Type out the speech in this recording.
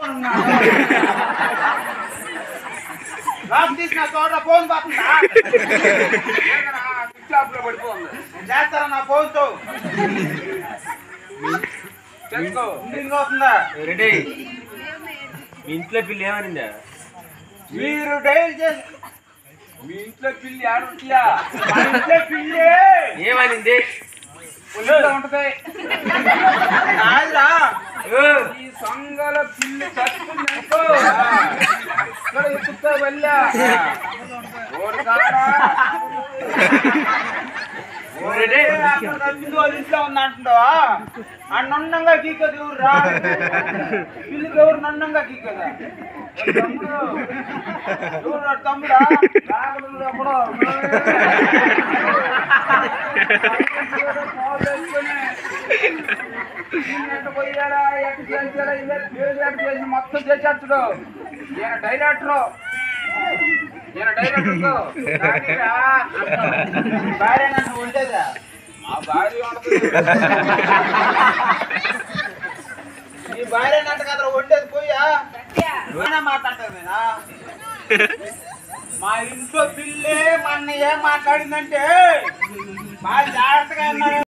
పట్టుకొని ఉన్నాడు లాక్ తీసిన చోట ఫోన్ పోతుందా స్విచ్ ఆఫ్ లో పడిపోతుంది నేను చేస్తారా నా ఫోన్తో చేసుకో ఇంటికి అవుతుందా రెడ్డి మీ ఇంట్లో పిల్లి ఏమనిందా మీరు డైల్ చేసి మీ ఇంట్లో పిల్లి ఆడుంటియా మా ఇంట్లో పిల్లే ఏమనింది ఒళ్ళో ఉంటది కాదురా ఈ సంఘాల పిల్లి చచ్చుకుందనుకో ఇక్కడ ఎక్కుతా వెళ్ళా ఓడి కాడా రెడ్డి అక్కడ తప్పింది వాళ్ళ ఇంట్లో ఉంది అంటున్నావా ఆ నన్నంగా గీకది ఎవరు రా పిల్లికి ఎవరు నన్నంగా గీకదా తమ్ముడు ఎవరు రా తమ్ముడా రాగలు ఎప్పుడో పోయాడా ఎక్కడ చేశాడా ఇలా పేరు ఎక్కడ చేసి మొత్తం చేసేస్తాడు ఈయన డైరెక్టర్ ఈయన డైరెక్టర్ కాదురా, భార్య నన్ను ఉండేదా మా భార్య ఉండదు నీ భార్య నంట కదా వండేది పోయా నువ్వేనా మాట్లాడతావు నేనా మా ఇంట్లో పిల్లే మన ఏం మాట్లాడిందంటే బాగా జాగ్రత్తగా ఉన్నారు